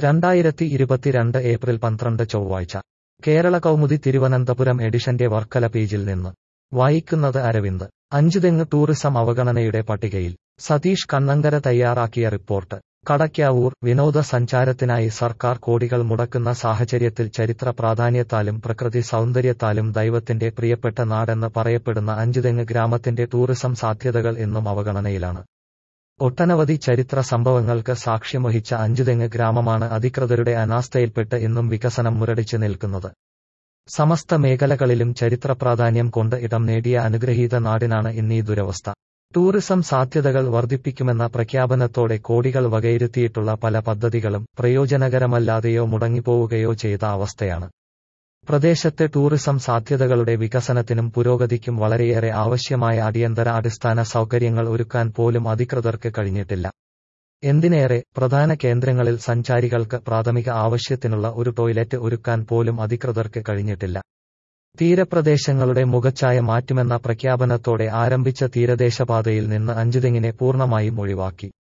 രണ്ടായിരത്തി ഇരുപത്തിരണ്ട് ഏപ്രിൽ പന്ത്രണ്ട് ചൊവ്വാഴ്ച കേരള കൗമുദി തിരുവനന്തപുരം എഡിഷന്റെ വർക്കല പേജിൽ നിന്ന് വായിക്കുന്നത് അരവിന്ദ് അഞ്ചുതെങ്ങ് ടൂറിസം അവഗണനയുടെ പട്ടികയിൽ സതീഷ് കണ്ണങ്കര തയ്യാറാക്കിയ റിപ്പോർട്ട് കടയ്ക്കാവൂർ വിനോദസഞ്ചാരത്തിനായി സർക്കാർ കോടികൾ മുടക്കുന്ന സാഹചര്യത്തിൽ ചരിത്ര പ്രാധാന്യത്താലും പ്രകൃതി സൗന്ദര്യത്താലും ദൈവത്തിന്റെ പ്രിയപ്പെട്ട നാടെന്ന് പറയപ്പെടുന്ന അഞ്ചുതെങ്ങ് ഗ്രാമത്തിന്റെ ടൂറിസം സാധ്യതകൾ ഇന്നും അവഗണനയിലാണ് ഒട്ടനവധി ചരിത്ര സംഭവങ്ങൾക്ക് സാക്ഷ്യം വഹിച്ച അഞ്ചുതെങ്ങ് ഗ്രാമമാണ് അധികൃതരുടെ അനാസ്ഥയിൽപ്പെട്ട് ഇന്നും വികസനം മുരടിച്ചു നിൽക്കുന്നത് സമസ്ത മേഖലകളിലും ചരിത്ര പ്രാധാന്യം കൊണ്ട് ഇടം നേടിയ അനുഗ്രഹീത നാടിനാണ് ഇന്നീ ദുരവസ്ഥ ടൂറിസം സാധ്യതകൾ വർദ്ധിപ്പിക്കുമെന്ന പ്രഖ്യാപനത്തോടെ കോടികൾ വകയിരുത്തിയിട്ടുള്ള പല പദ്ധതികളും പ്രയോജനകരമല്ലാതെയോ മുടങ്ങിപ്പോവുകയോ ചെയ്ത അവസ്ഥയാണ് പ്രദേശത്തെ ടൂറിസം സാധ്യതകളുടെ വികസനത്തിനും പുരോഗതിക്കും വളരെയേറെ ആവശ്യമായ അടിയന്തര അടിസ്ഥാന സൗകര്യങ്ങൾ ഒരുക്കാൻ പോലും അധികൃതർക്ക് കഴിഞ്ഞിട്ടില്ല എന്തിനേറെ പ്രധാന കേന്ദ്രങ്ങളിൽ സഞ്ചാരികൾക്ക് പ്രാഥമിക ആവശ്യത്തിനുള്ള ഒരു ടോയ്ലറ്റ് ഒരുക്കാൻ പോലും അധികൃതർക്ക് കഴിഞ്ഞിട്ടില്ല തീരപ്രദേശങ്ങളുടെ മുഖച്ഛായ മാറ്റുമെന്ന പ്രഖ്യാപനത്തോടെ ആരംഭിച്ച തീരദേശപാതയിൽ നിന്ന് അഞ്ചുതെങ്ങിനെ പൂർണ്ണമായും ഒഴിവാക്കി